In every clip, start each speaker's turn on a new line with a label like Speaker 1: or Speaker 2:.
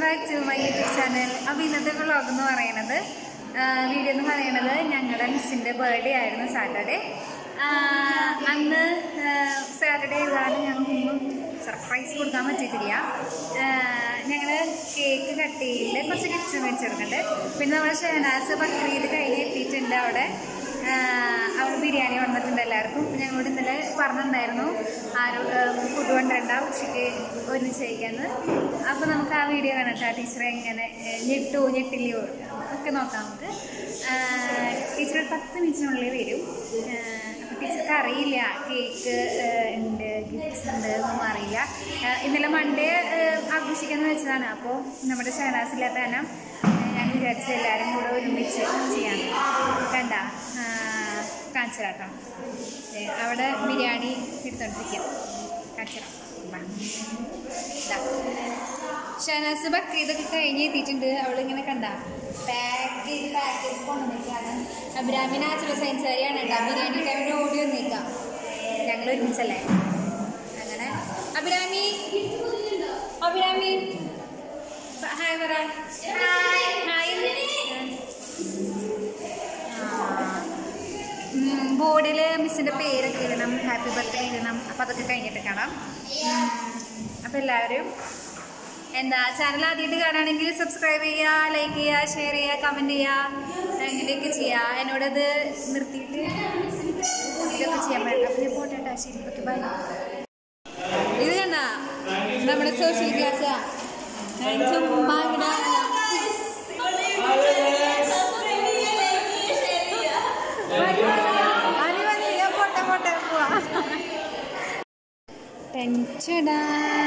Speaker 1: Back to my YouTube channel അപ്പോൾ ഇന്നത്തെ vlog എന്ന് പറയുന്നത് വീഡിയോ എന്ന് പറയുന്നത് ഞങ്ങളുടെ മിസ്സിൻ്റെ ബർത്ത്ഡേ ആയിരുന്നു സാറ്റർഡേ അന്ന് സാറ്റർഡേ കാരണം ഞങ്ങൾക്കൊന്നും സർപ്രൈസ് കൊടുക്കാൻ പറ്റിയിട്ടില്ല ഞങ്ങൾ കേക്ക് കട്ട് ചെയ്തിട്ട് കുറച്ച് ഗിഫ്റ്റ്സ് മേടിച്ചെടുക്കുന്നുണ്ട് പിന്നെ നമ്മുടെ ഷെഹനാസ് ബക്രീദ് കഴിഞ്ഞ് എത്തിയിട്ടുണ്ട് അവിടെ അവിടെ ബിരിയാണി വന്നിട്ടുണ്ട് എല്ലാവർക്കും ഞങ്ങളോട് ഇന്നലെ പറഞ്ഞിട്ടുണ്ടായിരുന്നു ആരും ഫുഡ് കൊണ്ടുവരണ്ട ഉച്ചയ്ക്ക് ഒരുമിച്ച് കഴിക്കാന്ന് അപ്പോൾ നമുക്ക് ആ വീഡിയോ കാണട്ടെ ടീച്ചറെ എങ്ങനെ ഞെട്ടു ഞെട്ടില്ലയോ ഒക്കെ നോക്കാം നമുക്ക് ടീച്ചർ ഒരു പത്ത് മിനിറ്റിനുള്ളിൽ വരും അപ്പോൾ ടീച്ചർക്ക് അറിയില്ല കേക്ക് ഉണ്ട് ഗിഫ്റ്റ്സ് ഉണ്ട് എന്നൊന്നും അറിയില്ല ഇന്നലെ മൺഡേ ആഘോഷിക്കാന്ന് വെച്ചതാണ് അപ്പോൾ നമ്മുടെ ഷഹനാസ് ഇല്ലാത്ത കാരണം ഞാൻ വിചാരിച്ചു എല്ലാവരും കൂടെ ഒരുമിച്ച് ചെയ്യാൻ കണ്ട കാണിച്ചു തരാട്ടോ അവിടെ ബിരിയാണി എടുത്തോണ്ടിരിക്കാം കാണിച്ചു ഷനാസ് ബക്രീദൊക്കെ കഴിഞ്ഞ് എത്തിയിട്ടുണ്ട് അവളിങ്ങനെ കണ്ട പാക്ക് ചെയ്ത് പാക്ക് ചെയ്ത് കൊണ്ടുവന്നിട്ടാണ് അബ്രാമി നാച്ചുറൽ സയൻസ് കാരിയാണ് കേട്ടോ ബിരിയാണി ടൈമിൽ ഓടി വന്നേക്കാം ഞങ്ങൾ ഒരുമിച്ചല്ലേ അങ്ങനെ അഭിരാമി അഭിരാമി ഹായ് പറ ഹായ് ബോർഡിൽ മിസ്സിൻ്റെ പേരൊക്കെ എഴുതണം ഹാപ്പി ബർത്ത്ഡേ എഴുതണം അപ്പം അതൊക്കെ കഴിഞ്ഞിട്ട് കാണാം അപ്പം എല്ലാവരും എന്താ ചാനൽ ആദ്യമായിട്ട് കാണുകയാണെങ്കിൽ സബ്സ്ക്രൈബ് ചെയ്യുക ലൈക്ക് ചെയ്യുക ഷെയർ ചെയ്യുക കമൻറ്റ് ചെയ്യുക അങ്ങനെയൊക്കെ ചെയ്യുക എന്നോടത് നിർത്തിയിട്ട് ഇതൊക്കെ ചെയ്യാൻ പറ്റും അപ്പം ഞാൻ പോട്ടെ ശരി ഓക്കെ ബൈ ഇത് കണ്ട നമ്മുടെ സോഷ്യൽ ക്ലാസ് ചുമ്മാ ഇങ്ങനെ മതി മതി ഞാൻ പോട്ടെ പോട്ടെ പോവാ ടെൻഷനാ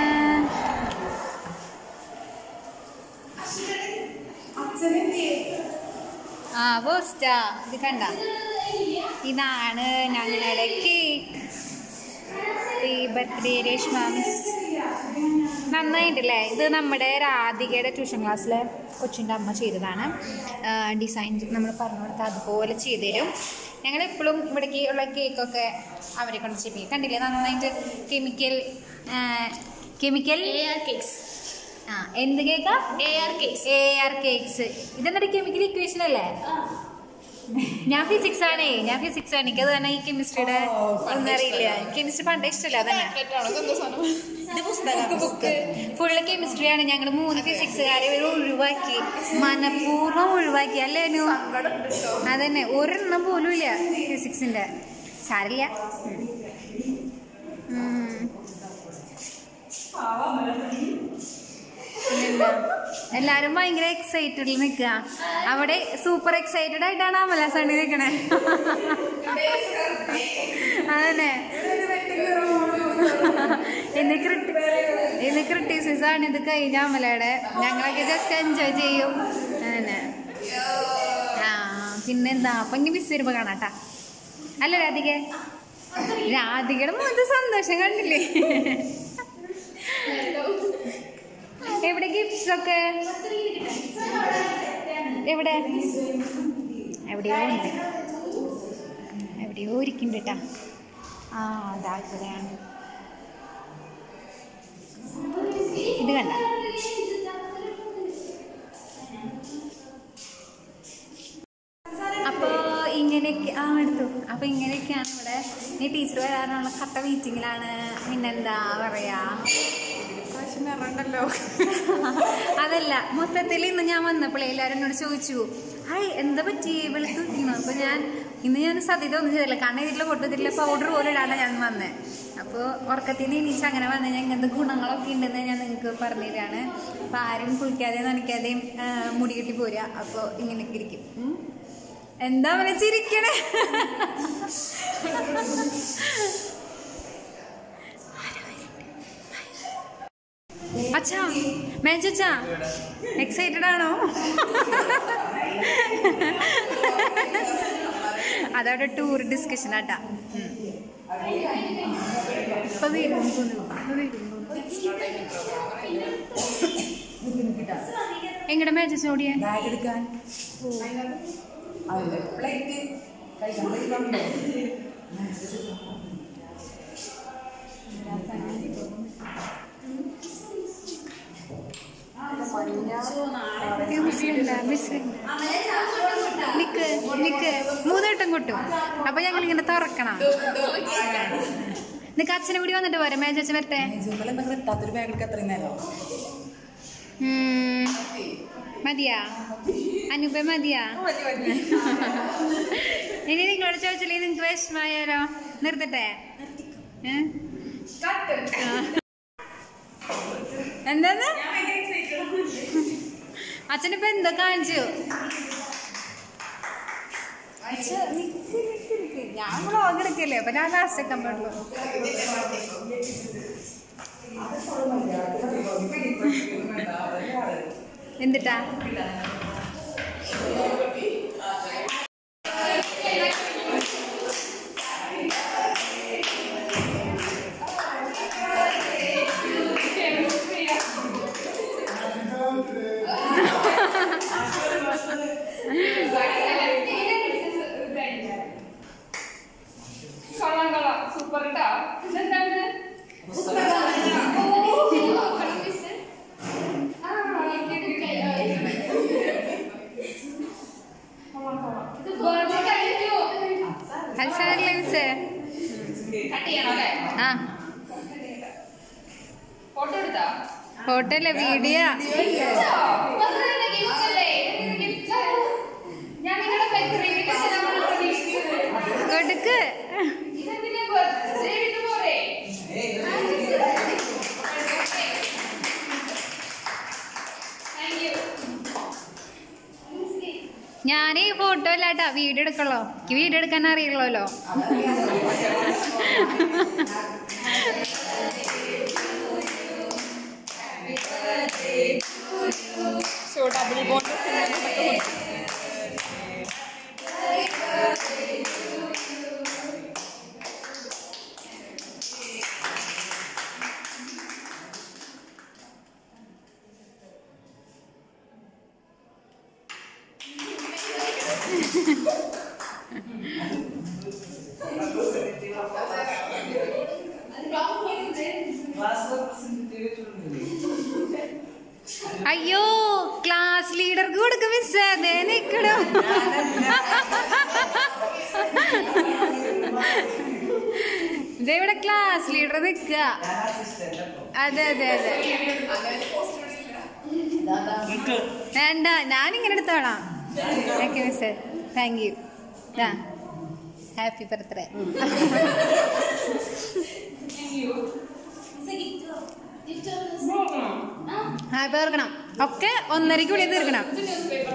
Speaker 1: ആ പോസ്റ്റാ ഇത് കണ്ട ഇതാണ് ഞങ്ങളുടെ cake happy birthday Reshma miss നന്നായിട്ടല്ലേ ഇത് നമ്മുടെ രാധികയുടെ ട്യൂഷൻ ക്ലാസ്സിലെ കൊച്ചിൻ്റെ അമ്മ ചെയ്തതാണ് ഡിസൈൻ നമ്മൾ പറഞ്ഞു കൊടുത്താൽ അതുപോലെ ചെയ്തു തരും ഞങ്ങൾ എപ്പോഴും ഇവിടേക്ക് ഉള്ള കേക്കൊക്കെ അവരെ കൊണ്ട് ചെയ്യിപ്പിക്കും കണ്ടില്ലേ നന്നായിട്ട് കെമിക്കൽ കെമിക്കൽ
Speaker 2: കേക്ക്സ്
Speaker 1: ആ എന്ത് കേക്കാ
Speaker 2: A R cakes
Speaker 1: A R cakes ഇതെന്നിട്ട് കെമിക്കൽ ഇക്വേഷൻ അല്ലേ ഞാൻ ഫിസിക്സ് ആണേ ഞാൻ ഫിസിക്സ് ആണ് എനിക്കത് തന്നെ ഈ കെമിസ്ട്രിയുടെ ഒന്നും അറിയില്ല കെമിസ്ട്രി പണ്ടേ ഇഷ്ടമല്ല അതന്നെ ഫുള്ള് കെമിസ്ട്രിയാണ് ഞങ്ങൾ മൂന്ന് ഫിസിക്സുകാരെ ഇവർ ഒഴിവാക്കി മനഃപൂർവ്വം ഒഴിവാക്കി അല്ലേ അനു അതന്നെ ഒരെണ്ണം പോലും ഇല്ല ഫിസിക്സിന്റെ സാരില്ല ഉം. പിന്നെന്താ എല്ലാരും ഭയങ്കര എക്സൈറ്റഡിൽ നിൽക്കുക അവിടെ സൂപ്പർ എക്സൈറ്റഡ് ആയിട്ടാണ് അമല സണ്ണി നിൽക്കണേ അതന്നെ ഇന്ന് ക്രിട്ടി ഇന്ന് ക്രിറ്റിസിസ് ആണ് ഇത് കഴിഞ്ഞ അമലയുടെ ഞങ്ങളൊക്കെ ജസ്റ്റ് എൻജോയ് ചെയ്യും അതന്നെ ആ പിന്നെന്താ അപ്പൊ ഇനി മിസ് വരുമ്പോ കാണാട്ടാ അല്ല രാധിക രാധികയുടെ മുഖത്ത് സന്തോഷം കണ്ടില്ലേ എവിടെ ഗിഫ്റ്റ്സ് ഒക്കെ എവിടെ എവിടെയോ ഉണ്ട് എവിടെയോ ഇരിക്കുന്നുണ്ട് കേട്ടാ ആ അതാ ഇവിടെയാണ് ഇത് കണ്ട അപ്പോൾ ഇങ്ങനെയൊക്കെ ആ എടുത്തു അപ്പോൾ ഇങ്ങനെയൊക്കെയാണ് ഇവിടെ ഇനി ടീച്ചർ വരാനുള്ള കട്ട മീറ്റിങ്ങിലാണ് പിന്നെന്താ പറയാ അതല്ല മൊത്തത്തിൽ ഇന്ന് ഞാൻ വന്നപ്പോഴേ എല്ലാവരും എന്നോട് ചോദിച്ചു ഹായ് എന്താ പറ്റി വെളുത്തുന്നു അപ്പൊ ഞാൻ ഇന്ന് ഞാൻ സത്യത ഒന്നും ചെയ്തില്ല കാരണം ഇതിലെ പൊട്ടത്തില്ല പൗഡർ പോലും ഇടാണ് ഞാൻ വന്നത് അപ്പോൾ ഉറക്കത്തിൽ നിന്ന് എണീച്ച് അങ്ങനെ വന്നു കഴിഞ്ഞാൽ ഇങ്ങനത്തെ ഗുണങ്ങളൊക്കെ ഉണ്ടെന്ന് ഞാൻ നിങ്ങൾക്ക് പറഞ്ഞുതരാണ് അപ്പോൾ ആരും കുളിക്കാതെയും നനയ്ക്കാതെയും ആ, മുടി കെട്ടി പോരുക അപ്പോൾ ഇങ്ങനെയൊക്കെ ഇരിക്കും ഉം. എന്താ അവനെ ചിരിക്കണേ അച്ഛാ മേജച്ചാ എക്സൈറ്റഡ് ആണോ അതവിടെ ടൂർ ഡിസ്കഷൻ ആട്ടാ ഇപ്പൊ വരും തോന്നുന്നു. ഇപ്പൊ വരും തോന്നുന്നു. എങ്ങടെ മേജസ് ഓടിയേ
Speaker 3: ബാഗ് എടുക്കാൻ അതിന്റെ പ്ലേറ്റ് കഴിക്കാൻ പ്ലേറ്റ്
Speaker 1: നിക്ക് നിക്ക് മൂന്നുവട്ടം കൊട്ടും അപ്പൊ ഞങ്ങൾ ഇങ്ങനെ തുറക്കണം നിനക്ക് അച്ഛനെ കൂടി വന്നിട്ട് പോരെ മേജച്ച വരട്ടെ
Speaker 3: ജുമ്മൽ എന്തെങ്കിലും എത്താത്തൊരു ബാഗ് എടുക്കാൻ അത്രയും നേരം
Speaker 1: ഉം. മതിയാ അനുപ മതിയാ ഇനി നിങ്ങളോട് ചോദിച്ചില്ലേ നിങ്ങക്ക് വിഷമായാലോ നിർത്തട്ടെ ഏ? ആ. എന്താന്ന് അച്ഛനിപ്പോ എന്തോ കാണിച്ചു അച്ഛ, നിക്ക്, നിക്ക്, നിക്ക്. ഞാൻ വ്ളോഗ് എടുക്കല്ലേ അപ്പൊ ഞാൻ ലാസ്റ്റ് വെക്കാൻ പാടുള്ളൂ എന്തിട്ടാ
Speaker 2: കൊള്ളാം കൊള്ളാം സൂപ്പർ കേട്ടോ ഇതെന്താണ്
Speaker 1: ഹൽസാരല്ലേ മിസ്സേ
Speaker 2: കട്ട് ചെയ്യണം അല്ലേ
Speaker 1: ആ
Speaker 2: ഫോട്ടോ എടുത്താ
Speaker 1: ഫോട്ടോ അല്ലേ വീഡിയോ
Speaker 2: ഞാൻ നിങ്ങളുടെ ബർത്ത്ഡേക്ക്
Speaker 1: കൊടുക്ക്
Speaker 2: ഇതെന്തിനാ ബർത്ത്ഡേ വിട്ടു പോരെ താങ്ക് യു
Speaker 1: ഞാൻ ഈ ഫോട്ടോ അല്ലാട്ടാ വീഡിയോ എടുക്കുള്ളൂ എനിക്ക് വീഡിയോ എടുക്കാൻ അറിയുള്ളല്ലോ
Speaker 3: ഷോ ഡബിൾ ബോണ്ട്
Speaker 1: അയ്യോ ക്ലാസ് ലീഡർക്ക് കൊടുക്കും മിസ് അതേ നിക്കണം ഇതെവിടെ ക്ലാസ് ലീഡർ നിക്ക അതെ അതെ അതെ വേണ്ട ഞാൻ ഇങ്ങനെ എടുത്തോളാം okay miss thank you happy birthday happy തീർക്കണം ഒക്കെ ഒന്നരയ്ക്ക് ഉള്ളിൽ തീർക്കണം
Speaker 2: ഇത് ന്യൂസ് പേപ്പർ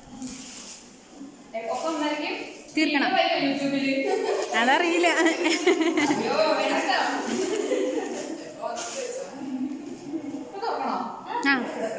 Speaker 2: ഒക്കെ ഒന്നായിരിക്കും
Speaker 1: തീർക്കണം.
Speaker 2: യൂട്യൂബില്
Speaker 1: അതറിയില്ല
Speaker 2: അയ്യോ വേണ്ട ഇപ്പൊ നോക്കണോ
Speaker 1: ആ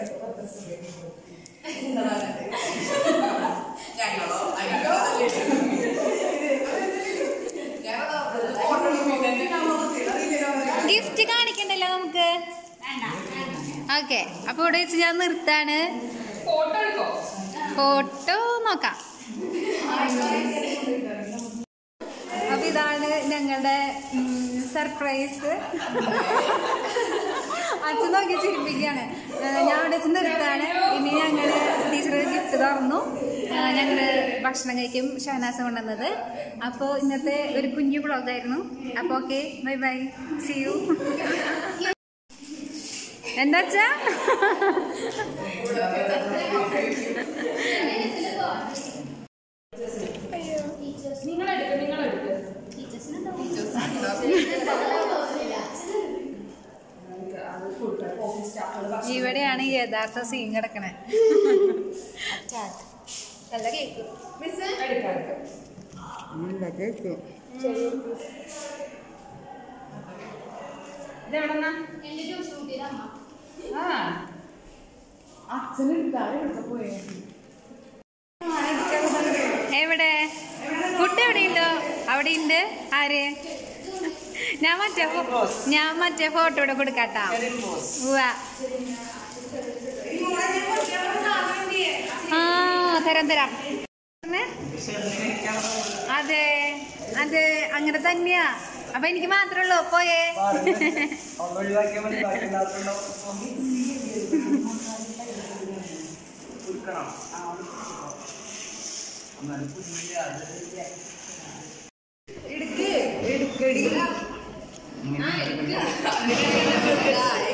Speaker 1: ഗിഫ്റ്റ് കാണിക്കണ്ടല്ലോ നമുക്ക് ഓക്കെ അപ്പൊ ഇവിടെ വെച്ച് ഞാൻ നിർത്താണ്
Speaker 2: ഫോട്ടോ എടുക്കോ
Speaker 1: ഫോട്ടോ നോക്കാം അപ്പൊ ഇതാണ് ഞങ്ങളുടെ സർപ്രൈസ് അച്ഛൻ നോക്കി ചിരിപ്പിക്കുകയാണ് ഏഹ് ഞാൻ അവിടെ വെച്ച് നിർത്താണ് ഇനി ഞങ്ങള് ടീച്ചർ ഗിഫ്റ്റ് തുറന്നു ഏഹ് ഞങ്ങള് ഭക്ഷണം കഴിക്കും ഷഹനാസ് കൊണ്ടുവന്നത് അപ്പോൾ ഇന്നത്തെ ഒരു കുഞ്ഞു ബ്ലോഗായിരുന്നു അപ്പോൾ okay bye bye see you എന്താ വെച്ചാ
Speaker 2: നിങ്ങളെടുക്ക് നിങ്ങളെടുക്ക്
Speaker 1: ഇവിടെയാണ് ഈ യഥാർത്ഥ സീൻ കിടക്കണേ നല്ല കേക്ക്
Speaker 2: ഇതെവിടെന്നാ ആ
Speaker 1: എവിടെ ഫുഡ് എവിടെ ഉണ്ടോ അവിടെ ഉണ്ട് ആര് ഞാൻ മറ്റേ ഫോ- ഞാൻ മറ്റേ ഫോട്ടോ ഇവിടെ കൊടുക്കാട്ടാ ഉവ്വ. ആ തരാം തരാം പറഞ്ഞേ? അതെ അതെ അങ്ങനെ തന്നെയാ അപ്പൊ എനിക്ക് മാത്രമേ ഉള്ളൂ പോയേ
Speaker 4: എടുക്കണം എന്നാലും കുഞ്ഞില്ല അത്
Speaker 3: എടുക്ക് എടുക്കടി
Speaker 4: ഇങ്ങനെ